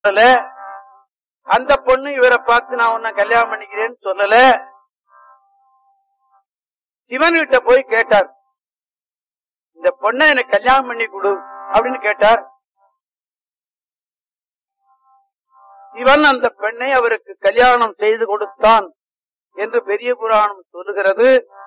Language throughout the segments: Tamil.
சொல்லல அந்த பொண்ணு இவரை பார்த்து நான் உன்னை கல்யாணம் பண்ணிக்கிறேன்னு சொல்லல சிவன்கிட்ட போய் கேட்டார் இந்த பொண்ணை எனக்கு கல்யாணம் பண்ணி கொடு அப்படின்னு கேட்டார் சிவன் அந்த பெண்ணை அவருக்கு கல்யாணம் செய்து கொடுத்தான் என்று பெரிய புராணம் சொல்லுகிறது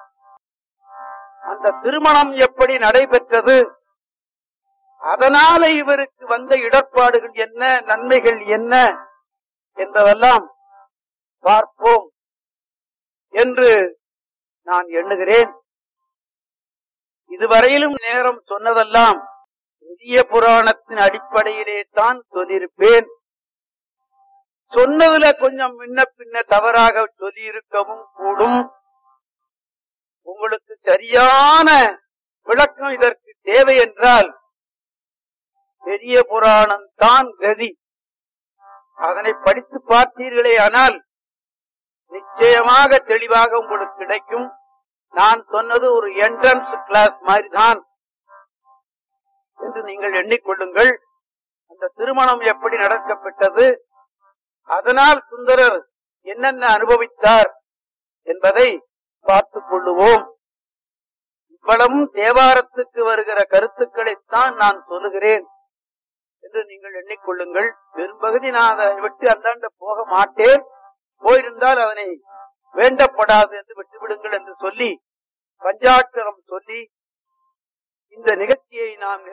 அந்த திருமணம் எப்படி நடைபெற்றது அதனால இவருக்கு வந்த இடர்பாடுகள் என்ன நன்மைகள் என்ன என்பதெல்லாம் பார்ப்போம் என்று நான் எண்ணுகிறேன் இதுவரையிலும் நேரம் சொன்னதெல்லாம் இந்திய புராணத்தின் அடிப்படையிலே தான் சொல்லியிருப்பேன் சொன்னதுல கொஞ்சம் முன்ன பின்ன தவறாக சொல்லியிருக்கவும் கூடும் உங்களுக்கு சரியான விளக்கம் இதற்கு தேவை என்றால் பெரிய புராணம் தான் கதி அதனை படித்து பார்த்தீர்களே ஆனால் நிச்சயமாக தெளிவாக உங்களுக்கு கிடைக்கும் நான் சொன்னது ஒரு என்ட்ரன்ஸ் கிளாஸ் மாதிரி தான் என்று நீங்கள் எண்ணிக்கொள்ளுங்கள் அந்த திருமணம் எப்படி நடக்கப்பட்டது அதனால் சுந்தரர் என்னென்ன அனுபவித்தார் என்பதை பார்த்துக் கொள்ளுவோம் இவ்வளவும் தேவாரத்துக்கு வருகிற கருத்துக்களைத்தான் நான் சொல்லுகிறேன் என்று நீங்கள் எண்ணிக்கொள்ளுங்கள் பெரும்பகுதி நான் அதை விட்டு அந்தாண்ட போக மாட்டேன் போயிருந்தால் அதனை வேண்டப்படாது என்று விட்டுவிடுங்கள் என்று சொல்லி பஞ்சாட்சரம் சொல்லி இந்த நிகழ்ச்சியை நாம்